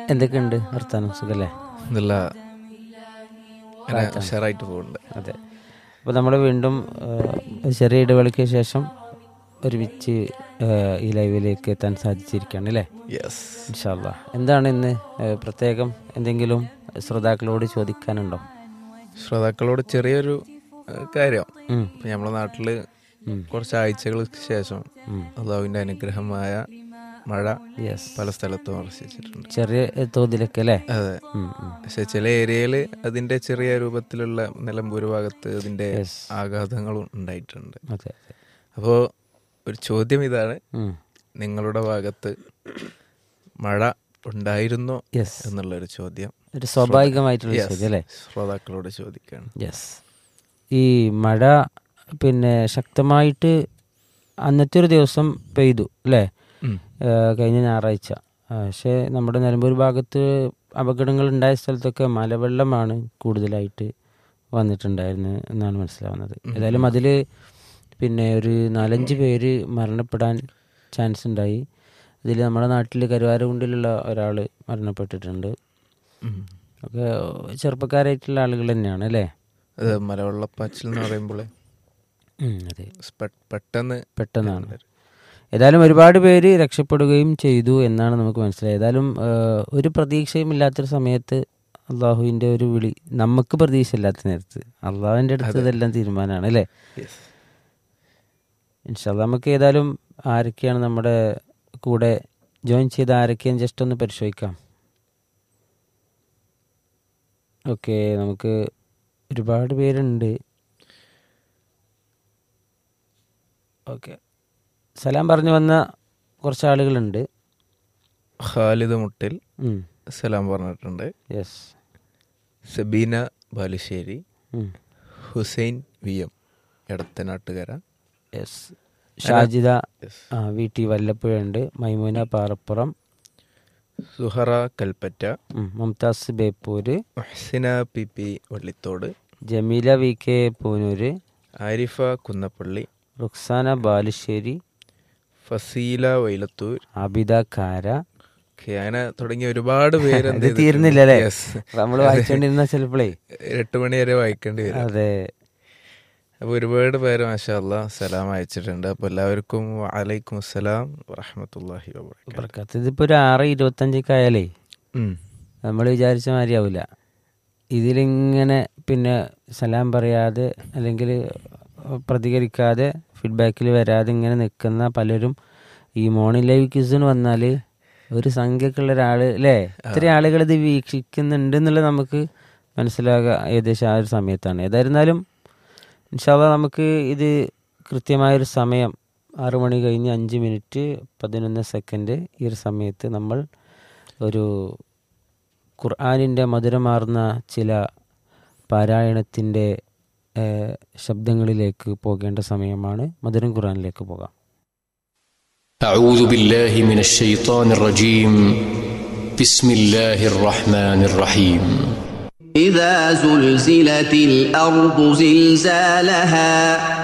എന്തൊക്കെയുണ്ട് വർത്താനം സുഖല്ലേ നല്ല ഇങ്ങനെ ഉഷാറായിട്ട് പോകുന്നുണ്ട് അതെ അപ്പോൾ നമ്മൾ വീണ്ടും ആ, ഒരു ചെറിയ ഇടവേളയ്ക്ക് ശേഷം ഒരുമിച്ച് ആ, ഈ ലൈവിലേക്ക് എത്താൻ സാധിച്ചിരിക്കുകയാണ് അല്ലേ യെസ് ഇൻഷാല്ല എന്താണ് ഇന്ന് ആ, പ്രത്യേകം എന്തെങ്കിലും ശ്രോതാക്കളോട് ചോദിക്കാനുണ്ടോ ശ്രോതാക്കളോട് ചെറിയൊരു ഏഹ്, കാര്യം ഉം, ഇപ്പൊ നമ്മുടെ നാട്ടില് ഉം, കുറച്ച് ആഴ്ചകൾക്ക് ശേഷം ഉം. അള്ളാഹുവിന്റെ അനുഗ്രഹമായ മഴ യെസ് പല സ്ഥലത്തും വർഷിച്ചിട്ടുണ്ട് ചെറിയ തോതിലൊക്കെ അല്ലേ അതെ ഉം, ഉം. പക്ഷെ ചില ഏരിയയില് അതിന്റെ ചെറിയ രൂപത്തിലുള്ള നിലമ്പൂർ ഭാഗത്ത് അതിന്റെ Yes. ആഘാതങ്ങളും ഉണ്ടായിട്ടുണ്ട് അതെ അതെ അപ്പോ ഒരു ചോദ്യം ഇതാണ് ഉം. നിങ്ങളുടെ ഭാഗത്ത് മഴ ഉണ്ടായിരുന്നോ യെസ് എന്നുള്ള ഒരു ചോദ്യം ഒരു സ്വാഭാവികമായിട്ടുള്ള Yes. ചോദ്യം അല്ലേ ശ്രോതാക്കളോട് ചോദിക്കുകയാണ് യെസ് ഈ മഴ പിന്നെ ശക്തമായിട്ട് അന്നത്തെ ഒരു ദിവസം പെയ്തു അല്ലേ ഉം. ഏഹ് കഴിഞ്ഞ ഞായറാഴ്ച ആ, പക്ഷേ നമ്മുടെ നിലമ്പൂർ ഭാഗത്ത് അപകടങ്ങൾ ഉണ്ടായ സ്ഥലത്തൊക്കെ മലവെള്ളമാണ് കൂടുതലായിട്ട് വന്നിട്ടുണ്ടായിരുന്നത് എന്നാണ് മനസ്സിലാവുന്നത് ഏതായാലും അതിൽ പിന്നെ ഒരു നാലഞ്ച് പേര് മരണപ്പെടാൻ ചാൻസ് ഉണ്ടായി അതിൽ നമ്മുടെ നാട്ടിൽ കരുവാരകുണ്ടിലുള്ള ഒരാൾ മരണപ്പെട്ടിട്ടുണ്ട് ഉം. ഒക്കെ ചെറുപ്പക്കാരായിട്ടുള്ള ആളുകൾ തന്നെയാണ് അല്ലേ അത് മലവെള്ളപ്പാച്ചിൽ എന്ന് പറയുമ്പോൾ ഉം, അതെ പെട്ടെന്ന് പെട്ടെന്നാണ് ഏതായാലും ഒരുപാട് പേര് രക്ഷപ്പെടുകയും ചെയ്തു എന്നാണ് നമുക്ക് മനസ്സിലായത് ഏതായാലും ഏഹ്, ഒരു പ്രതീക്ഷയും ഇല്ലാത്തൊരു സമയത്ത് അള്ളാഹുവിൻ്റെ ഒരു വിളി നമുക്ക് പ്രതീക്ഷ ഇല്ലാത്ത നേരത്ത് അള്ളാഹുവിൻ്റെ അടുത്ത് ഇതെല്ലാം തീരുമാനമാണ് അല്ലേ Yes. ഇൻഷാല്ല നമുക്ക് ഏതായാലും ആരൊക്കെയാണ് നമ്മുടെ കൂടെ ജോയിൻ ചെയ്ത ആരൊക്കെയാണ് ജസ്റ്റ് ഒന്ന് പരിശോധിക്കാം ഓക്കെ നമുക്ക് ഒരുപാട് പേരുണ്ട് ഓക്കെ സലാം പറഞ്ഞു വന്ന കുറച്ച് ആളുകളുണ്ട് ഖാലിദ് മുട്ടിൽ ഉം, സലാം പറഞ്ഞിട്ടുണ്ട് യെസ് സബീന ബാലുശ്ശേരി ഉം, Hussain V M Edathanattukara yes Shajida Yes. ആ വീട്ടി വല്ലപ്പുഴ ഉണ്ട് മൈമൂന പാറപ്പുറം സുഹറ കൽപ്പറ്റ ഉം, Mumtaz Beypore Muhsina P P Vallithode Jameela V K Poonoor Arifa Kunnappally Ruksana Balussery Faseela Vailathur Abida Kara Khiyana തുടങ്ങിയ ഒരുപാട് പേര് എന്ത് ഇത് ചെയ്തിട്ടുണ്ട്? തീർന്നില്ല അല്ലേ Yes. നമ്മൾ വായിച്ചോണ്ടിരുന്ന ചിലപ്പോഴേ എട്ട് മണി വരെ വായിക്കേണ്ടി വരും അതെ അപ്പൊ ഒരുപാട് പേര് മാഷാ അല്ലാ സലാം അയച്ചിട്ടുണ്ട് അപ്പൊ എല്ലാവർക്കും വലൈക്കും അസ്സലാം വറഹമത്തല്ലാഹി വബറകാതുഹു ബർക്കാത്ത് ഇതിപ്പോ ഒരു ആറ് ഇരുപത്തഞ്ചൊക്കെ ആയാലേ ഉം. നമ്മൾ വിചാരിച്ച മാതിരിയാവില്ല ഇതിലിങ്ങനെ പിന്നെ സലാം പറയാതെ അല്ലെങ്കിൽ പ്രതികരിക്കാതെ ഫീഡ്ബാക്കിൽ വരാതെ ഇങ്ങനെ നിൽക്കുന്ന പലരും ഈ മോർണിംഗ് ലൈവ് ക്യൂസിന് വന്നാൽ ഒരു സംഖ്യക്കുള്ള ഒരാൾ അല്ലേ ഇത്രയും ആളുകൾ ഇത് വീക്ഷിക്കുന്നുണ്ട് എന്നുള്ളത് നമുക്ക് മനസ്സിലാകുക ഏകദേശം ആ ഒരു സമയത്താണ് ഏതായിരുന്നാലും ഇൻഷാല്ല നമുക്ക് ഇത് കൃത്യമായൊരു സമയം ആറു മണി കഴിഞ്ഞ് അഞ്ച് മിനിറ്റ് പതിനൊന്ന് സെക്കൻഡ് ഈ ഒരു സമയത്ത് നമ്മൾ ഒരു ഖുർആാനിൻ്റെ മധുരമാർന്ന ചില പാരായണത്തിൻ്റെ ഏഹ്, ശബ്ദങ്ങളിലേക്ക് പോകേണ്ട സമയമാണ് മധുരം ഖുർആനിലേക്ക് പോകാം أعوذ بالله من الشيطان الرجيم بسم الله الرحمن الرحيم إذا زلزلت الأرض زلزالها